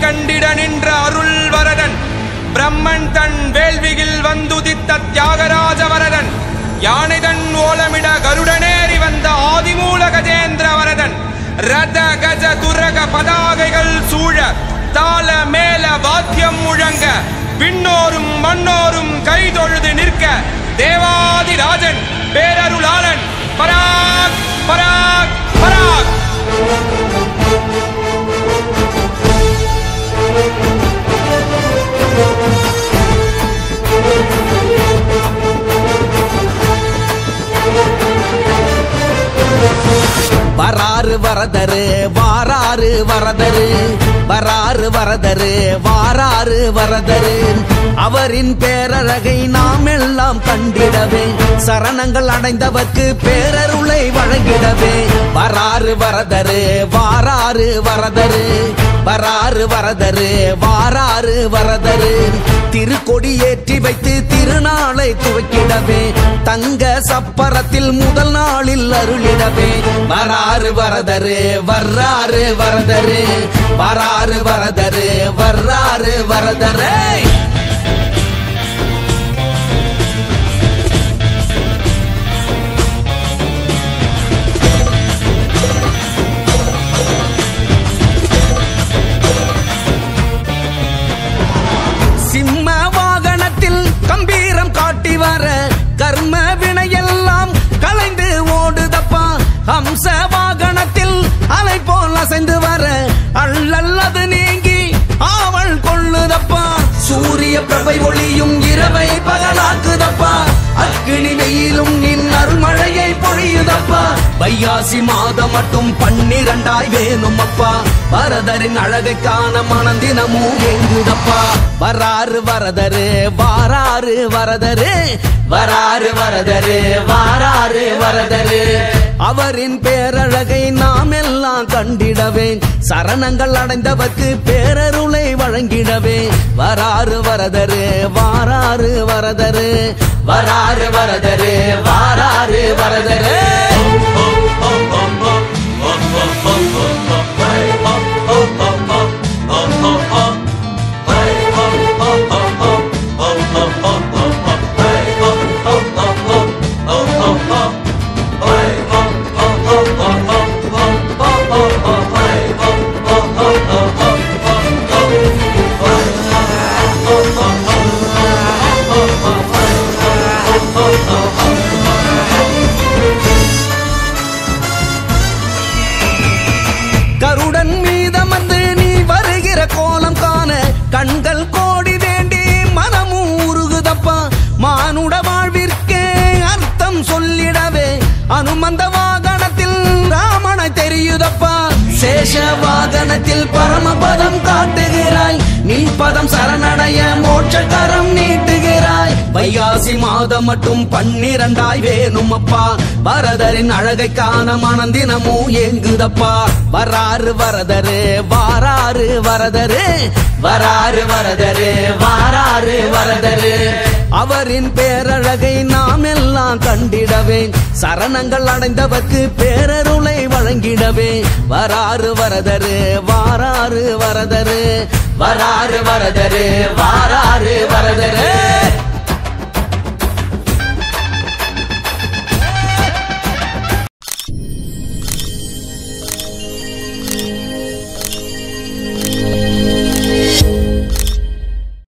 கண்டிட நின்ற அருள் வரதன் பிரம்மன் தன் வேள்வியில் வந்துதித்த தியாகராஜ வரதன் யானைதன் ஓலமிட கருடனேறி வந்த ஆதிமூல கஜேந்திர வரதன் ரத கஜ துரக பதாகைகள் சூழ தாள மேல வாத்தியம் முழங்க விண்ணோரும் மண்ணோரும் கைதொழுது நிற்க தேவாதிராஜன் பேரருளாளன் பராக் பராக் பராக் வராறு வரதரு வாராறு வரதரு வராறு வரதரு வாராறு வரதரு அவரின் பேரழகை நாம் எல்லாம் கண்டிடவே சரணங்கள் அடைந்தவர்க்கு பேரருளை வழங்கிடவே வராறு வரதரு வாராறு வரதரு வராறு வரதரு வாராறு வரதரு திருக்கொடி ஏற்றி வைத்து திருநாளை துவக்கிடவே தங்க சப்பரத்தில் முதல் நாளில் அருளிடவே வராறு வரதரு வர்றாரு வரதரு வராறு வரதரு வர்றாரு வரதரே சிம்ம வாகனத்தில் கம்பீரம் காட்டி வர கர்ம வினையெல்லாம் கலைந்து ஓடுதப்பா ஹம்ச வாகனத்தில் அலை போல் அசைந்து வர அள்ளல்லது நீங்கி ஆவல் கொள்ளுதப்பா சூரிய பிரபை ஒளியும் இரவை பகலாக்குதப்பா அக்கினி வெயிலும் நின் அருள்மழையை பொழியுதப்பா வையாசி மாதம் மட்டும் பன்னிரண்டாய் வேணும் அப்பா வரதரின் அழகை காண மனம் தினமும் எங்குதப்பா வராறு வரதரு வாராறு வரதரு வராறு வரதரு வாராறு வரதரு அவரின் பேரழகை நாம் எல்லாம் கண்டிடவே சரணங்கள் அடைந்தவர்க்கு பேரருளை வழங்கிடவே வராறு வரதரு வாராறு வரதரு வராறு வரதரு வாராறு வரதரு கருடன் மீதமந்து நீ வருகிற கோலம் காண கண்கள் கோடி வேண்டி மனமும் உருகுதப்பா மானுட வாழ்விற்கே அர்த்தம் சொல்லிடவே அனுமந்த வாகனத்தில் ராமனை தெரியுதப்பா சேஷ வாகனத்தில் பரமபதம் காட்டுகிறாய் நின் பதம் சரணடைய மோட்சகரம் நீட்டுகிறாய் வைகாசி மாதம் மட்டும் பன்னிரண்டாய் வேணும் அப்பா வரதரின் அழகை காண மனம் தினமும் ஏங்குதப்பா வராறு வரதரு வாராறு வரதரு வராறு வரதரு வாராறு வரதரு அவரின் பேரழகை நாம் எல்லாம் கண்டிடவே சரணங்கள் அடைந்தவர்க்கு பேரருளை வழங்கிடவே வராறு வரதரு வாராறு வரதரு வராறு வரதரு வாராறு வரதரு